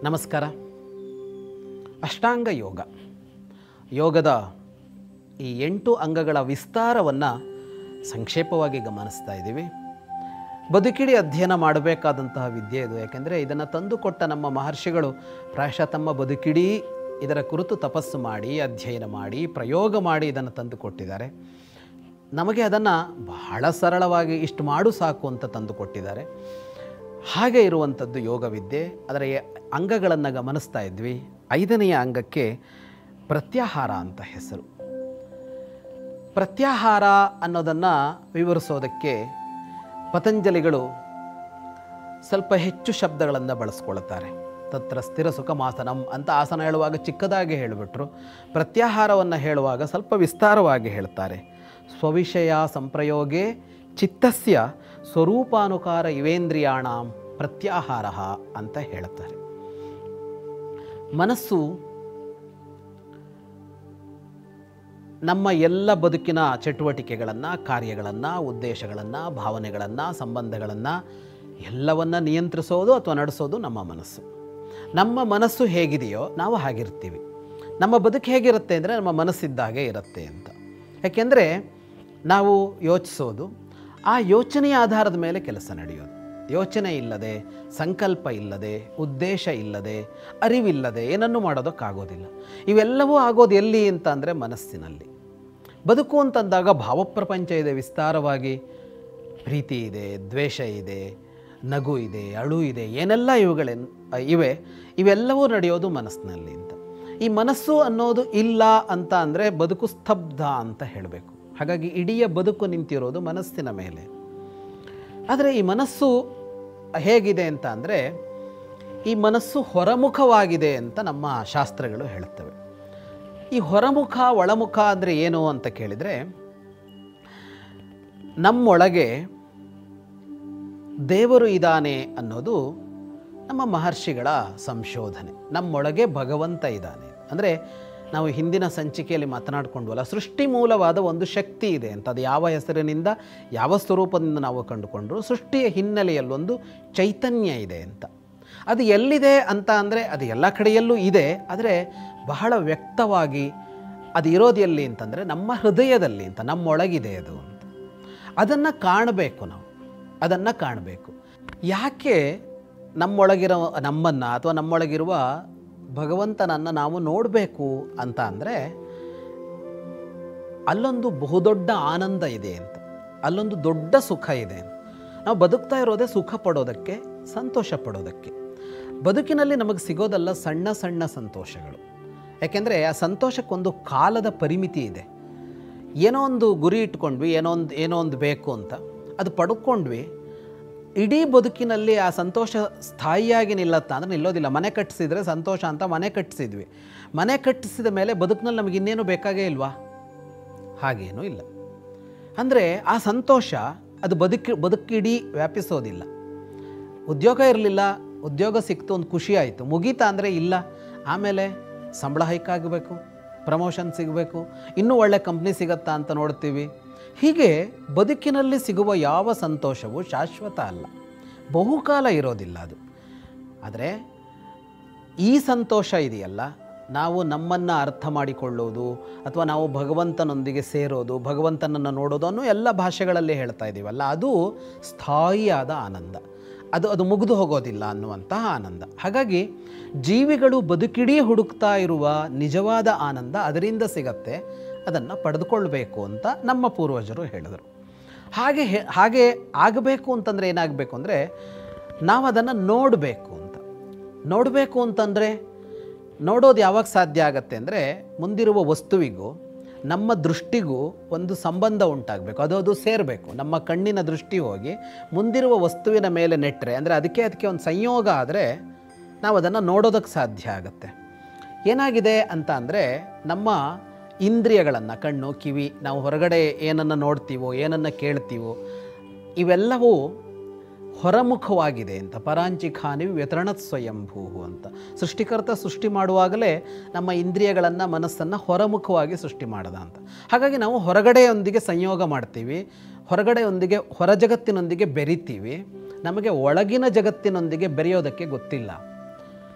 ನಮಸ್ಕಾರ ಅಷ್ಟಾಂಗ ಯೋಗ ಯೋಗದ ಈ ಎಂಟು ಅಂಗಗಳ ವಿಸ್ತಾರವನ್ನು ಸಂಕ್ಷೇಪವಾಗಿ ಗಮನಿಸ್ತಾ ಇದ್ದೀವಿ ಬದುಕಿಡಿ ಅಧ್ಯಯನ ಮಾಡಬೇಕಾದಂತಹ ವಿದ್ಯೆ ಇದು ಯಾಕೆಂದರೆ ಇದನ್ನು ತಂದುಕೊಟ್ಟ ನಮ್ಮ ಮಹರ್ಷಿಗಳು ಪ್ರಾಯಶಃ ತಮ್ಮ ಬದುಕಿಡೀ ಇದರ ಕುರಿತು ತಪಸ್ಸು ಮಾಡಿ ಅಧ್ಯಯನ ಮಾಡಿ ಪ್ರಯೋಗ ಮಾಡಿ ಇದನ್ನು ತಂದುಕೊಟ್ಟಿದ್ದಾರೆ ನಮಗೆ ಅದನ್ನು ಬಹಳ ಸರಳವಾಗಿ ಇಷ್ಟು ಮಾಡು ಸಾಕು ಅಂತ ತಂದುಕೊಟ್ಟಿದ್ದಾರೆ ಹಾಗೆ ಇರುವಂಥದ್ದು ಯೋಗವಿದ್ಯೆ ಅದರ ಎ- ಅಂಗಗಳನ್ನು ಗಮನಿಸ್ತಾ ಇದ್ವಿ ಐದನೆಯ ಅಂಗಕ್ಕೆ ಪ್ರತ್ಯಾಹಾರ ಅಂತ ಹೆಸರು ಪ್ರತ್ಯಾಹಾರ ಅನ್ನೋದನ್ನು ವಿವರಿಸೋದಕ್ಕೆ ಪತಂಜಲಿಗಳು ಸ್ವಲ್ಪ ಹೆಚ್ಚು ಶಬ್ದಗಳನ್ನು ಬಳಸ್ಕೊಳ್ತಾರೆ ತತ್ರ ಸ್ಥಿರ ಸುಖಮಾಸನಂ ಅಂತ ಆಸನ ಹೇಳುವಾಗ ಚಿಕ್ಕದಾಗಿ ಹೇಳಿಬಿಟ್ರು ಪ್ರತ್ಯಾಹಾರವನ್ನು ಹೇಳುವಾಗ ಸ್ವಲ್ಪ ವಿಸ್ತಾರವಾಗಿ ಹೇಳ್ತಾರೆ ಸ್ವವಿಷಯ ಸಂಪ್ರಯೋಗೆ ಚಿತ್ತಸ್ಯ ಸ್ವರೂಪಾನುಕಾರ ಇವೇಂದ್ರಿಯಾಣ ಪ್ರತ್ಯಾಹಾರ ಅಂತ ಹೇಳ್ತಾರೆ ಮನಸ್ಸು ನಮ್ಮ ಎಲ್ಲ ಬದುಕಿನ ಚಟುವಟಿಕೆಗಳನ್ನು ಕಾರ್ಯಗಳನ್ನು ಉದ್ದೇಶಗಳನ್ನು ಭಾವನೆಗಳನ್ನು ಸಂಬಂಧಗಳನ್ನು ಎಲ್ಲವನ್ನ ನಿಯಂತ್ರಿಸೋದು ಅಥವಾ ನಡೆಸೋದು ನಮ್ಮ ಮನಸ್ಸು ನಮ್ಮ ಮನಸ್ಸು ಹೇಗಿದೆಯೋ ನಾವು ಹಾಗಿರ್ತೀವಿ ನಮ್ಮ ಬದುಕು ಹೇಗಿರುತ್ತೆ ಅಂದರೆ ನಮ್ಮ ಮನಸ್ಸಿದ್ದಾಗೆ ಇರುತ್ತೆ ಅಂತ ಯಾಕೆಂದರೆ ನಾವು ಯೋಚಿಸೋದು ಆ ಯೋಚನೆಯ ಆಧಾರದ ಮೇಲೆ ಕೆಲಸ ನಡೆಯೋದು ಯೋಚನೆ ಇಲ್ಲದೆ ಸಂಕಲ್ಪ ಇಲ್ಲದೆ ಉದ್ದೇಶ ಇಲ್ಲದೆ ಅರಿವಿಲ್ಲದೆ ಏನನ್ನೂ ಮಾಡೋದಕ್ಕಾಗೋದಿಲ್ಲ ಇವೆಲ್ಲವೂ ಆಗೋದು ಎಲ್ಲಿ ಅಂತ ಅಂದರೆ ಮನಸ್ಸಿನಲ್ಲಿ ಬದುಕು ಅಂತಂದಾಗ ಭಾವಪ್ರಪಂಚ ಇದೆ ವಿಸ್ತಾರವಾಗಿ ಪ್ರೀತಿ ಇದೆ ದ್ವೇಷ ಇದೆ ನಗು ಇದೆ ಅಳು ಇದೆ ಏನೆಲ್ಲ ಇವುಗಳೇ ಇವೆ ಇವೆಲ್ಲವೂ ನಡೆಯೋದು ಮನಸ್ಸಿನಲ್ಲಿ ಅಂತ ಈ ಮನಸ್ಸು ಅನ್ನೋದು ಇಲ್ಲ ಅಂತ ಅಂದರೆ ಬದುಕು ಸ್ತಬ್ಧ ಅಂತ ಹೇಳಬೇಕು ಹಾಗಾಗಿ ಇಡೀ ಬದುಕು ನಿಂತಿರೋದು ಮನಸ್ಸಿನ ಮೇಲೆ ಆದರೆ ಈ ಮನಸ್ಸು ಹೇಗಿದೆ ಅಂತ ಅಂದರೆ ಈ ಮನಸ್ಸು ಹೊರಮುಖವಾಗಿದೆ ಅಂತ ನಮ್ಮ ಶಾಸ್ತ್ರಗಳು ಹೇಳುತ್ತವೆ ಈ ಹೊರಮುಖ ಒಳಮುಖ ಅಂದರೆ ಏನು ಅಂತ ಕೇಳಿದರೆ ನಮ್ಮೊಳಗೆ ದೇವರು ಇದ್ದಾನೆ ಅನ್ನೋದು ನಮ್ಮ ಮಹರ್ಷಿಗಳ ಸಂಶೋಧನೆ ನಮ್ಮೊಳಗೆ ಭಗವಂತ ಇದ್ದಾನೆ ಅಂದರೆ ನಾವು ಹಿಂದಿನ ಸಂಚಿಕೆಯಲ್ಲಿ ಮಾತನಾಡಿಕೊಂಡ್ವಲ್ಲ ಸೃಷ್ಟಿ ಮೂಲವಾದ ಒಂದು ಶಕ್ತಿ ಇದೆ ಅಂತ ಅದು ಯಾವ ಹೆಸರಿನಿಂದ ಯಾವ ಸ್ವರೂಪದಿಂದ ನಾವು ಕಂಡುಕೊಂಡ್ರು ಸೃಷ್ಟಿಯ ಹಿನ್ನೆಲೆಯಲ್ಲೊಂದು ಚೈತನ್ಯ ಇದೆ ಅಂತ ಅದು ಎಲ್ಲಿದೆ ಅಂತ ಅಂದರೆ ಅದು ಎಲ್ಲ ಕಡೆಯಲ್ಲೂ ಇದೆ ಆದರೆ ಬಹಳ ವ್ಯಕ್ತವಾಗಿ ಅದು ಇರೋದು ಎಲ್ಲಿ ಅಂತಂದರೆ ನಮ್ಮ ಹೃದಯದಲ್ಲಿ ಅಂತ ನಮ್ಮೊಳಗಿದೆ ಅದು ಅಂತ ಅದನ್ನು ಕಾಣಬೇಕು ನಾವು ಅದನ್ನು ಕಾಣಬೇಕು ಯಾಕೆ ನಮ್ಮೊಳಗಿರೋ ನಮ್ಮನ್ನು ಅಥವಾ ನಮ್ಮೊಳಗಿರುವ ಭಗವಂತನನ್ನು ನಾವು ನೋಡಬೇಕು ಅಂತ ಅಂದರೆ ಅಲ್ಲೊಂದು ಬಹುದೊಡ್ಡ ಆನಂದ ಇದೆ ಅಂತ ಅಲ್ಲೊಂದು ದೊಡ್ಡ ಸುಖ ಇದೆ ಅಂತ ನಾವು ಬದುಕ್ತಾ ಇರೋದೇ ಸುಖ ಪಡೋದಕ್ಕೆ ಸಂತೋಷ ಪಡೋದಕ್ಕೆ ಬದುಕಿನಲ್ಲಿ ನಮಗೆ ಸಿಗೋದಲ್ಲ ಸಣ್ಣ ಸಣ್ಣ ಸಂತೋಷಗಳು ಯಾಕೆಂದರೆ ಆ ಸಂತೋಷಕ್ಕೊಂದು ಕಾಲದ ಪರಿಮಿತಿ ಇದೆ ಏನೋ ಒಂದು ಗುರಿ ಇಟ್ಕೊಂಡ್ವಿ ಏನೋ ಒಂದು ಏನೋ ಒಂದು ಬೇಕು ಅಂತ ಅದು ಪಡ್ಕೊಂಡ್ವಿ ಇಡೀ ಬದುಕಿನಲ್ಲಿ ಆ ಸಂತೋಷ ಸ್ಥಾಯಿಯಾಗಿ ನಿಲ್ಲತ್ತಾ ಅಂದರೆ ನಿಲ್ಲೋದಿಲ್ಲ ಮನೆ ಕಟ್ಟಿಸಿದ್ರೆ ಸಂತೋಷ ಅಂತ ಮನೆ ಕಟ್ಟಿಸಿದ್ವಿ ಮನೆ ಕಟ್ಟಿಸಿದ ಮೇಲೆ ಬದುಕಿನಲ್ಲಿ ನಮಗೆ ಇನ್ನೇನು ಬೇಕಾಗೇ ಇಲ್ವಾ ಹಾಗೇನೂ ಇಲ್ಲ ಅಂದರೆ ಆ ಸಂತೋಷ ಅದು ಬದುಕಿ ಬದುಕಿಡೀ ವ್ಯಾಪಿಸೋದಿಲ್ಲ ಉದ್ಯೋಗ ಇರಲಿಲ್ಲ ಉದ್ಯೋಗ ಸಿಕ್ತು ಒಂದು ಖುಷಿ ಆಯಿತು ಮುಗೀತಾ ಅಂದರೆ ಇಲ್ಲ ಆಮೇಲೆ ಸಂಬಳ ಹೈಕ್ ಆಗಬೇಕು ಪ್ರಮೋಷನ್ ಸಿಗಬೇಕು ಇನ್ನೂ ಒಳ್ಳೆ ಕಂಪ್ನಿ ಸಿಗತ್ತಾ ಅಂತ ನೋಡ್ತೀವಿ ಹೀಗೆ ಬದುಕಿನಲ್ಲಿ ಸಿಗುವ ಯಾವ ಸಂತೋಷವೂ ಶಾಶ್ವತ ಅಲ್ಲ ಬಹುಕಾಲ ಇರೋದಿಲ್ಲ ಅದು ಆದರೆ ಈ ಸಂತೋಷ ಇದೆಯಲ್ಲ ನಾವು ನಮ್ಮನ್ನು ಅರ್ಥ ಮಾಡಿಕೊಳ್ಳೋದು ಅಥವಾ ನಾವು ಭಗವಂತನೊಂದಿಗೆ ಸೇರೋದು ಭಗವಂತನನ್ನು ನೋಡೋದು ಅನ್ನೋ ಎಲ್ಲ ಭಾಷೆಗಳಲ್ಲಿ ಹೇಳ್ತಾ ಇದ್ದೀವಲ್ಲ ಅದು ಸ್ಥಾಯಿಯಾದ ಆನಂದ ಅದು ಅದು ಮುಗಿದು ಹೋಗೋದಿಲ್ಲ ಅನ್ನುವಂತಹ ಆನಂದ ಹಾಗಾಗಿ ಜೀವಿಗಳು ಬದುಕಿಡೀ ಹುಡುಕ್ತಾ ಇರುವ ನಿಜವಾದ ಆನಂದ ಅದರಿಂದ ಸಿಗತ್ತೆ ಅದನ್ನು ಪಡೆದುಕೊಳ್ಬೇಕು ಅಂತ ನಮ್ಮ ಪೂರ್ವಜರು ಹೇಳಿದರು ಹಾಗೆ ಹೇ- ಹಾಗೆ ಆಗಬೇಕು ಅಂತಂದರೆ ಏನಾಗಬೇಕು ಅಂದರೆ ನಾವು ಅದನ್ನು ನೋಡಬೇಕು ಅಂತ ನೋಡಬೇಕು ಅಂತಂದರೆ ನೋಡೋದು ಯಾವಾಗ ಸಾಧ್ಯ ಆಗತ್ತೆ ಅಂದರೆ ಮುಂದಿರುವ ವಸ್ತುವಿಗೂ ನಮ್ಮ ದೃಷ್ಟಿಗೂ ಒಂದು ಸಂಬಂಧ ಉಂಟಾಗಬೇಕು ಅದು ಅದು ಸೇರಬೇಕು ನಮ್ಮ ಕಣ್ಣಿನ ದೃಷ್ಟಿ ಹೋಗಿ ಮುಂದಿರುವ ವಸ್ತುವಿನ ಮೇಲೆ ನೆಟ್ಟರೆ ಅಂದರೆ ಅದಕ್ಕೆ ಅದಕ್ಕೆ ಒಂದು ಸಂಯೋಗ ಆದರೆ ನಾವು ಅದನ್ನು ನೋಡೋದಕ್ಕೆ ಸಾಧ್ಯ ಆಗುತ್ತೆ ಏನಾಗಿದೆ ಅಂತ ಅಂದರೆ ನಮ್ಮ ಇಂದ್ರಿಯಗಳನ್ನು ಕಣ್ಣು ಕಿವಿ ನಾವು ಹೊರಗಡೆ ಏನನ್ನು ನೋಡ್ತೀವೋ ಏನನ್ನು ಕೇಳ್ತೀವೋ ಇವೆಲ್ಲವೂ ಹೊರಮುಖವಾಗಿದೆ ಅಂತ ಪರಾಂಚಿ ಖಾನಿ ವ್ಯತರಣತ್ ಸ್ವಯಂಭೂ ಅಂತ ಸೃಷ್ಟಿಕರ್ತ ಸೃಷ್ಟಿ ಮಾಡುವಾಗಲೇ ನಮ್ಮ ಇಂದ್ರಿಯಗಳನ್ನು ಮನಸ್ಸನ್ನು ಹೊರಮುಖವಾಗಿ ಸೃಷ್ಟಿ ಮಾಡದ ಅಂತ ಹಾಗಾಗಿ ನಾವು ಹೊರಗಡೆಯೊಂದಿಗೆ ಸಂಯೋಗ ಮಾಡ್ತೀವಿ ಹೊರಗಡೆಯೊಂದಿಗೆ ಹೊರ ಜಗತ್ತಿನೊಂದಿಗೆ ಬೆರಿತೀವಿ ನಮಗೆ ಒಳಗಿನ ಜಗತ್ತಿನೊಂದಿಗೆ ಬೆರೆಯೋದಕ್ಕೆ ಗೊತ್ತಿಲ್ಲ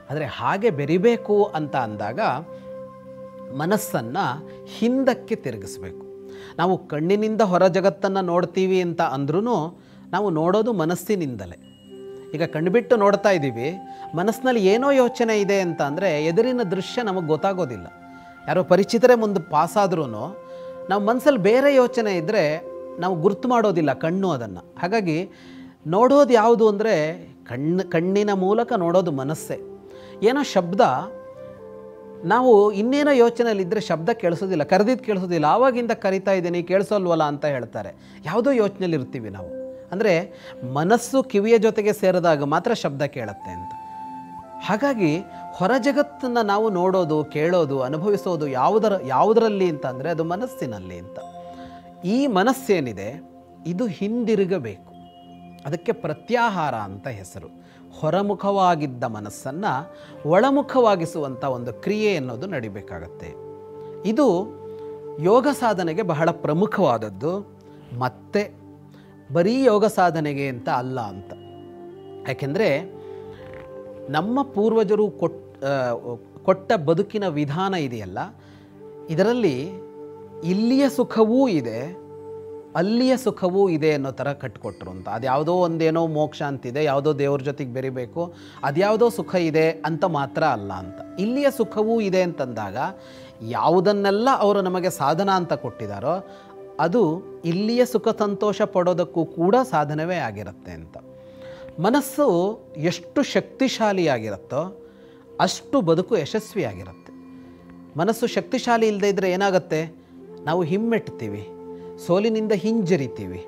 ಆದರೆ ಹಾಗೆ ಬೆರಿಬೇಕು ಅಂತ ಅಂದಾಗ ಮನಸ್ಸನ್ನು ಹಿಂದಕ್ಕೆ ತಿರುಗಿಸ್ಬೇಕು ನಾವು ಕಣ್ಣಿನಿಂದ ಹೊರ ಜಗತ್ತನ್ನು ನೋಡ್ತೀವಿ ಅಂತ ಅಂದ್ರೂ ನಾವು ನೋಡೋದು ಮನಸ್ಸಿನಿಂದಲೇ ಈಗ ಕಣ್ಬಿಟ್ಟು ನೋಡ್ತಾ ಇದ್ದೀವಿ ಮನಸ್ಸಿನಲ್ಲಿ ಏನೋ ಯೋಚನೆ ಇದೆ ಅಂತ ಅಂದರೆ ಎದುರಿನ ದೃಶ್ಯ ನಮಗೆ ಗೊತ್ತಾಗೋದಿಲ್ಲ ಯಾರೋ ಪರಿಚಿತರೇ ಮುಂದೆ ಪಾಸಾದ್ರೂ ನಾವು ಮನಸ್ಸಲ್ಲಿ ಬೇರೆ ಯೋಚನೆ ಇದ್ದರೆ ನಾವು ಗುರ್ತು ಮಾಡೋದಿಲ್ಲ ಕಣ್ಣು ಅದನ್ನು ಹಾಗಾಗಿ ನೋಡೋದು ಯಾವುದು ಅಂದರೆ ಕಣ್ಣು ಕಣ್ಣಿನ ಮೂಲಕ ನೋಡೋದು ಮನಸ್ಸೇ ಏನೋ ಶಬ್ದ ನಾವು ಇನ್ನೇನೋ ಯೋಚನೆಯಲ್ಲಿದ್ದರೆ ಶಬ್ದ ಕೇಳಿಸೋದಿಲ್ಲ ಕರೆದಿದ್ದು ಕೇಳಿಸೋದಿಲ್ಲ ಆವಾಗಿಂದ ಕರಿತಾ ಇದ್ದೀನಿ ಕೇಳಿಸೋಲ್ವಲ್ಲ ಅಂತ ಹೇಳ್ತಾರೆ ಯಾವುದೋ ಯೋಚನೆಯಲ್ಲಿ ಇರ್ತೀವಿ ನಾವು ಅಂದರೆ ಮನಸ್ಸು ಕಿವಿಯ ಜೊತೆಗೆ ಸೇರಿದಾಗ ಮಾತ್ರ ಶಬ್ದ ಕೇಳುತ್ತೆ ಅಂತ ಹಾಗಾಗಿ ಹೊರ ಜಗತ್ತನ್ನು ನಾವು ನೋಡೋದು ಕೇಳೋದು ಅನುಭವಿಸೋದು ಯಾವುದರ ಯಾವುದರಲ್ಲಿ ಅಂತ ಅಂದರೆ ಅದು ಮನಸ್ಸಿನಲ್ಲಿ ಅಂತ ಈ ಮನಸ್ಸೇನಿದೆ ಇದು ಹಿಂದಿರುಗಬೇಕು ಅದಕ್ಕೆ ಪ್ರತ್ಯಾಹಾರ ಅಂತ ಹೆಸರು ಹೊರಮುಖವಾಗಿದ್ದ ಮನಸ್ಸನ್ನು ಒಳಮುಖವಾಗಿಸುವಂಥ ಒಂದು ಕ್ರಿಯೆ ಅನ್ನೋದು ನಡಿಬೇಕಾಗತ್ತೆ ಇದು ಯೋಗ ಸಾಧನೆಗೆ ಬಹಳ ಪ್ರಮುಖವಾದದ್ದು ಮತ್ತೆ ಬರೀ ಯೋಗ ಸಾಧನೆಗೆ ಅಂತ ಅಲ್ಲ ಅಂತ ಯಾಕೆಂದರೆ ನಮ್ಮ ಪೂರ್ವಜರು ಕೊಟ್ ಆ, ಕೊಟ್ಟ ಬದುಕಿನ ವಿಧಾನ ಇದೆಯಲ್ಲ ಇದರಲ್ಲಿ ಇಲ್ಲಿಯ ಸುಖವೂ ಇದೆ ಅಲ್ಲಿಯ ಸುಖವೂ ಇದೆ ಅನ್ನೋ ಥರ ಕಟ್ಕೊಟ್ರು ಅಂತ ಅದ್ಯಾವುದೋ ಒಂದೇನೋ ಮೋಕ್ಷ ಅಂತಿದೆ ಯಾವುದೋ ದೇವ್ರ ಜೊತೆಗೆ ಬೆರಿಬೇಕು ಅದ್ಯಾವುದೋ ಸುಖ ಇದೆ ಅಂತ ಮಾತ್ರ ಅಲ್ಲ ಅಂತ ಇಲ್ಲಿಯ ಸುಖವೂ ಇದೆ ಅಂತಂದಾಗ ಯಾವುದನ್ನೆಲ್ಲ ಅವರು ನಮಗೆ ಸಾಧನ ಅಂತ ಕೊಟ್ಟಿದ್ದಾರೋ ಅದು ಇಲ್ಲಿಯ ಸುಖ ಸಂತೋಷ ಪಡೋದಕ್ಕೂ ಕೂಡ ಸಾಧನವೇ ಆಗಿರುತ್ತೆ ಅಂತ ಮನಸ್ಸು ಎಷ್ಟು ಶಕ್ತಿಶಾಲಿಯಾಗಿರುತ್ತೋ ಅಷ್ಟು ಬದುಕು ಯಶಸ್ವಿಯಾಗಿರುತ್ತೆ ಮನಸ್ಸು ಶಕ್ತಿಶಾಲಿ ಇಲ್ಲದೆ ಇದ್ದರೆ ಏನಾಗುತ್ತೆ ನಾವು ಹಿಮ್ಮೆಟ್ತೀವಿ ಸೋಲಿನಿಂದ ಹಿಂಜರಿತೀವಿ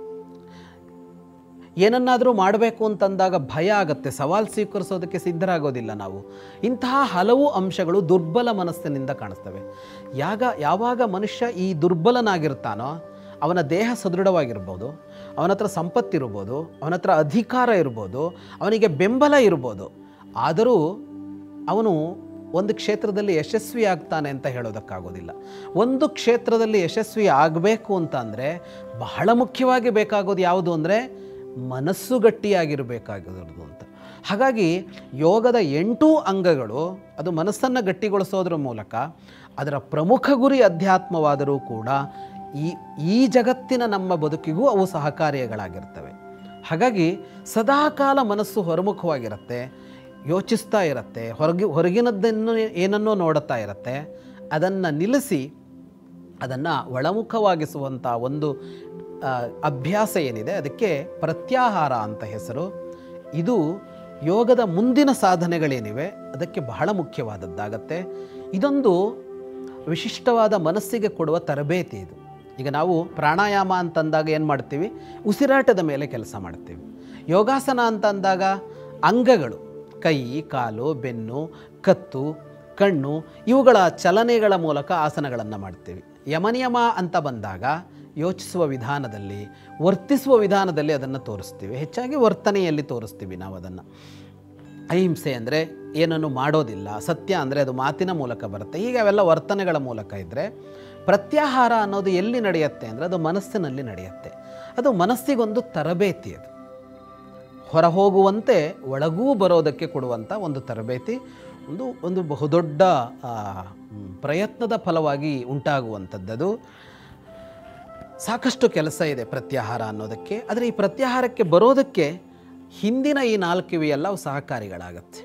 ಏನನ್ನಾದರೂ ಮಾಡಬೇಕು ಅಂತಂದಾಗ ಭಯ ಆಗುತ್ತೆ ಸವಾಲು ಸ್ವೀಕರಿಸೋದಕ್ಕೆ ಸಿದ್ಧರಾಗೋದಿಲ್ಲ ನಾವು ಇಂತಹ ಹಲವು ಅಂಶಗಳು ದುರ್ಬಲ ಮನಸ್ಸಿನಿಂದ ಕಾಣಿಸ್ತವೆ ಯಾಗ ಯಾವಾಗ ಮನುಷ್ಯ ಈ ದುರ್ಬಲನಾಗಿರ್ತಾನೋ ಅವನ ದೇಹ ಸದೃಢವಾಗಿರ್ಬೋದು ಅವನ ಹತ್ರ ಸಂಪತ್ತಿರ್ಬೋದು ಅವನ ಹತ್ರ ಅಧಿಕಾರ ಇರ್ಬೋದು ಅವನಿಗೆ ಬೆಂಬಲ ಇರ್ಬೋದು ಆದರೂ ಅವನು ಒಂದು ಕ್ಷೇತ್ರದಲ್ಲಿ ಯಶಸ್ವಿ ಆಗ್ತಾನೆ ಅಂತ ಹೇಳೋದಕ್ಕಾಗೋದಿಲ್ಲ ಒಂದು ಕ್ಷೇತ್ರದಲ್ಲಿ ಯಶಸ್ವಿ ಆಗಬೇಕು ಅಂತ ಅಂದರೆ ಬಹಳ ಮುಖ್ಯವಾಗಿ ಬೇಕಾಗೋದು ಯಾವುದು ಅಂದರೆ ಮನಸ್ಸು ಗಟ್ಟಿಯಾಗಿರಬೇಕಾಗಿರೋದು ಅಂತ ಹಾಗಾಗಿ ಯೋಗದ ಎಂಟೂ ಅಂಗಗಳು ಅದು ಮನಸ್ಸನ್ನು ಗಟ್ಟಿಗೊಳಿಸೋದ್ರ ಮೂಲಕ ಅದರ ಪ್ರಮುಖ ಗುರಿ ಅಧ್ಯಾತ್ಮವಾದರೂ ಕೂಡ ಈ ಈ ಜಗತ್ತಿನ ನಮ್ಮ ಬದುಕಿಗೂ ಅವು ಸಹಕಾರಿಗಳಾಗಿರ್ತವೆ ಹಾಗಾಗಿ ಸದಾಕಾಲ ಮನಸ್ಸು ಹೊರಮುಖವಾಗಿರುತ್ತೆ ಯೋಚಿಸ್ತಾ ಇರುತ್ತೆ ಹೊರಗಿ ಹೊರಗಿನದ್ದನ್ನು ಏನನ್ನೋ ನೋಡುತ್ತಾ ಇರುತ್ತೆ ಅದನ್ನು ನಿಲ್ಲಿಸಿ ಅದನ್ನು ಒಳಮುಖವಾಗಿಸುವಂಥ ಒಂದು ಆ, ಅಭ್ಯಾಸ ಏನಿದೆ ಅದಕ್ಕೆ ಪ್ರತ್ಯಾಹಾರ ಅಂತ ಹೆಸರು ಇದು ಯೋಗದ ಮುಂದಿನ ಸಾಧನೆಗಳೇನಿವೆ ಅದಕ್ಕೆ ಬಹಳ ಮುಖ್ಯವಾದದ್ದಾಗತ್ತೆ ಇದೊಂದು ವಿಶಿಷ್ಟವಾದ ಮನಸ್ಸಿಗೆ ಕೊಡುವ ತರಬೇತಿ ಇದು ಈಗ ನಾವು ಪ್ರಾಣಾಯಾಮ ಅಂತಂದಾಗ ಏನು ಮಾಡ್ತೀವಿ ಉಸಿರಾಟದ ಮೇಲೆ ಕೆಲಸ ಮಾಡ್ತೀವಿ ಯೋಗಾಸನ ಅಂತ ಅಂದಾಗ ಅಂಗಗಳು ಕೈ ಕಾಲು ಬೆನ್ನು ಕತ್ತು ಕಣ್ಣು ಇವುಗಳ ಚಲನೆಗಳ ಮೂಲಕ ಆಸನಗಳನ್ನು ಮಾಡ್ತೀವಿ ಯಮನಿಯಮ ಅಂತ ಬಂದಾಗ ಯೋಚಿಸುವ ವಿಧಾನದಲ್ಲಿ ವರ್ತಿಸುವ ವಿಧಾನದಲ್ಲಿ ಅದನ್ನು ತೋರಿಸ್ತೀವಿ ಹೆಚ್ಚಾಗಿ ವರ್ತನೆಯಲ್ಲಿ ತೋರಿಸ್ತೀವಿ ನಾವು ಅದನ್ನು ಅಹಿಂಸೆ ಅಂದರೆ ಏನನ್ನು ಮಾಡೋದಿಲ್ಲ ಸತ್ಯ ಅಂದರೆ ಅದು ಮಾತಿನ ಮೂಲಕ ಬರುತ್ತೆ ಹೀಗೆ ಅವೆಲ್ಲ ವರ್ತನೆಗಳ ಮೂಲಕ ಇದ್ದರೆ ಪ್ರತ್ಯಾಹಾರ ಅನ್ನೋದು ಎಲ್ಲಿ ನಡೆಯುತ್ತೆ ಅಂದರೆ ಅದು ಮನಸ್ಸಿನಲ್ಲಿ ನಡೆಯುತ್ತೆ ಅದು ಮನಸ್ಸಿಗೊಂದು ತರಬೇತಿ ಅದು ಹೊರ ಹೋಗುವಂತೆ ಒಳಗೂ ಬರೋದಕ್ಕೆ ಕೊಡುವಂಥ ಒಂದು ತರಬೇತಿ ಒಂದು ಒಂದು ಬಹುದೊಡ್ಡ ಆ, ಮ್, ಪ್ರಯತ್ನದ ಫಲವಾಗಿ ಉಂಟಾಗುವಂಥದ್ದದು ಸಾಕಷ್ಟು ಕೆಲಸ ಇದೆ ಪ್ರತ್ಯಾಹಾರ ಅನ್ನೋದಕ್ಕೆ ಆದರೆ ಈ ಪ್ರತ್ಯಾಹಾರಕ್ಕೆ ಬರೋದಕ್ಕೆ ಹಿಂದಿನ ಈ ನಾಲ್ಕು ಇವೆಲ್ಲ ಅವು ಸಹಕಾರಿಗಳಾಗತ್ತೆ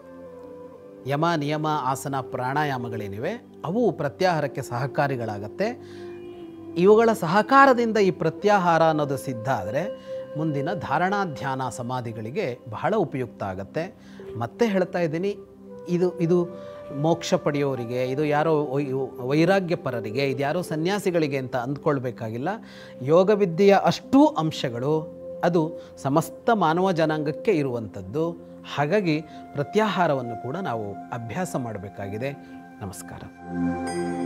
ಯಮ ನಿಯಮ ಆಸನ ಪ್ರಾಣಾಯಾಮಗಳೇನಿವೆ ಅವು ಪ್ರತ್ಯಾಹಾರಕ್ಕೆ ಸಹಕಾರಿಗಳಾಗತ್ತೆ ಇವುಗಳ ಸಹಕಾರದಿಂದ ಈ ಪ್ರತ್ಯಾಹಾರ ಅನ್ನೋದು ಸಿದ್ಧ ಆದರೆ ಮುಂದಿನ ಧಾರಣಾ ಧ್ಯಾನ ಸಮಾಧಿಗಳಿಗೆ ಬಹಳ ಉಪಯುಕ್ತ ಆಗುತ್ತೆ ಮತ್ತೆ ಹೇಳ್ತಾ ಇದ್ದೀನಿ ಇದು ಇದು ಮೋಕ್ಷ ಪಡೆಯೋರಿಗೆ ಇದು ಯಾರೋ ವೈ- ವೈರಾಗ್ಯಪರರಿಗೆ ಇದು ಯಾರೋ ಸನ್ಯಾಸಿಗಳಿಗೆ ಅಂತ ಅಂದ್ಕೊಳ್ಬೇಕಾಗಿಲ್ಲ ಯೋಗ ವಿದ್ಯೆಯ ಅಷ್ಟೂ ಅಂಶಗಳು ಅದು ಸಮಸ್ತ ಮಾನವ ಜನಾಂಗಕ್ಕೆ ಇರುವಂಥದ್ದು ಹಾಗಾಗಿ ಪ್ರತ್ಯಾಹಾರವನ್ನು ಕೂಡ ನಾವು ಅಭ್ಯಾಸ ಮಾಡಬೇಕಾಗಿದೆ ನಮಸ್ಕಾರ